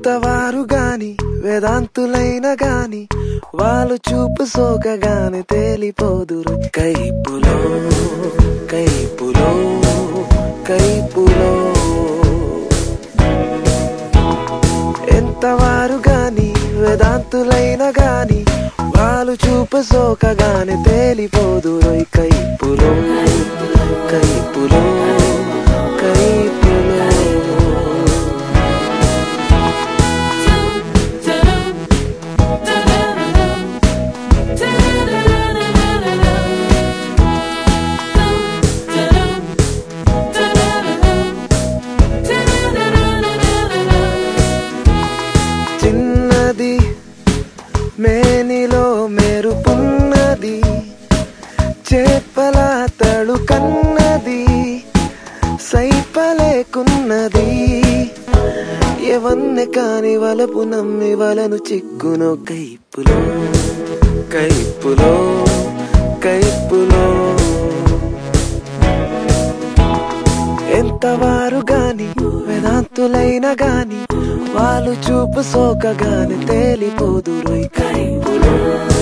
ఎంతవారు గాని వేదాంతులైన గాని వాళ్ళు చూపు సోకగాని తేలిపోదురు కైపులో కైపులో కైపులో ఎంతవారు గాని వేదాంతులైన గాని వాళ్ళు చూపు సోకగాని తేలిపోదురు కైపులో కైపులో కైపులో చిన్నది మేనిలో మెరుపున్నది చేపల తడు కన్నది సైపలేకున్నది ఎవన్నె కాని వలపు నమ్మి వలను చిక్కునో కైపులో కైపులో కైపులో ఎంతవారు గాని వేదాంతులైన గాని వాళ్ళు చూపు సోకగాని తేలిపోదురు కైపులో